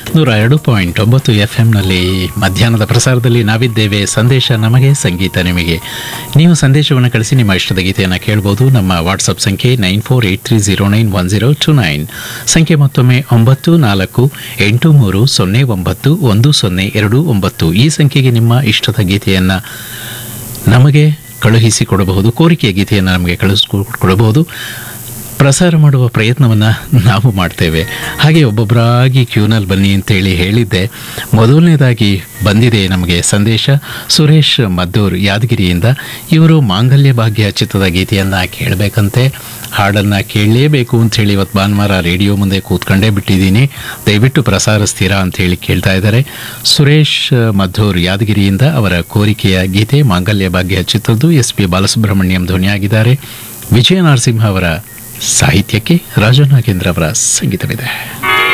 ನೂರ ಎರಡು ಪಾಯಿಂಟ್ ಒಂಬತ್ತು ಎಫ್ ಎಂನಲ್ಲಿ ಮಧ್ಯಾಹ್ನದ ಪ್ರಸಾರದಲ್ಲಿ ನಾವಿದ್ದೇವೆ ಸಂದೇಶ ನಮಗೆ ಸಂಗೀತ ನಿಮಗೆ ನೀವು ಸಂದೇಶವನ್ನು ಕಳಿಸಿ ನಿಮ್ಮ ಇಷ್ಟದ ಗೀತೆಯನ್ನು ಕೇಳ್ಬೋದು ನಮ್ಮ ವಾಟ್ಸಪ್ ಸಂಖ್ಯೆ nine four eight three zero nine one zero two nine ಸಂಖ್ಯೆ ಮತ್ತೊಮ್ಮೆ ಒಂಬತ್ತು ನಾಲ್ಕು ಎಂಟು ಮೂರು ಸೊನ್ನೆ ಒಂಬತ್ತು ಒಂದು ಸೊನ್ನೆ ಎರಡು ಒಂಬತ್ತು ಈ ಸಂಖ್ಯೆಗೆ ನಿಮ್ಮ ಇಷ್ಟದ ಗೀತೆಯನ್ನು ನಮಗೆ ಕಳುಹಿಸಿಕೊಡಬಹುದು ಕೋರಿಕೆಯ ಗೀತೆಯನ್ನು ನಮಗೆ ಕಳುಹಿಸಿಕೊಡಬಹುದು ಪ್ರಸಾರ ಮಾಡುವ ಪ್ರಯತ್ನವನ್ನು ನಾವು ಮಾಡ್ತೇವೆ ಹಾಗೆ ಒಬ್ಬೊಬ್ಬರಾಗಿ ಕ್ಯೂನಲ್ಲಿ ಬನ್ನಿ ಅಂತೇಳಿ ಹೇಳಿದ್ದೆ ಮೊದಲನೇದಾಗಿ ಬಂದಿದೆ ನಮಗೆ ಸಂದೇಶ ಸುರೇಶ್ ಮದ್ದೂರ್ ಯಾದಗಿರಿಯಿಂದ ಇವರು ಮಾಂಗಲ್ಯ ಭಾಗ್ಯ ಚಿತ್ರದ ಗೀತೆಯನ್ನು ಕೇಳಬೇಕಂತೆ ಹಾಡನ್ನು ಕೇಳಲೇಬೇಕು ಅಂಥೇಳಿ ಇವತ್ತು ಭಾನುವಾರ ರೇಡಿಯೋ ಮುಂದೆ ಕೂತ್ಕೊಂಡೇ ಬಿಟ್ಟಿದ್ದೀನಿ ದಯವಿಟ್ಟು ಪ್ರಸಾರಿಸ್ತೀರಾ ಅಂಥೇಳಿ ಕೇಳ್ತಾ ಇದ್ದಾರೆ ಸುರೇಶ್ ಮದ್ದೂರ್ ಯಾದಗಿರಿಯಿಂದ ಅವರ ಕೋರಿಕೆಯ ಗೀತೆ ಮಾಂಗಲ್ಯ ಭಾಗ್ಯ ಚಿತ್ರದ್ದು ಎಸ್ ಪಿ ಬಾಲಸುಬ್ರಹ್ಮಣ್ಯಂ ಧ್ವನಿಯಾಗಿದ್ದಾರೆ ವಿಜಯ ನರಸಿಂಹ ಅವರ ಸಾಹಿತ್ಯಕ್ಕೆ ರಾಜನಾಗೇಂದ್ರ ಅವರ ಸಂಗೀತವಿದೆ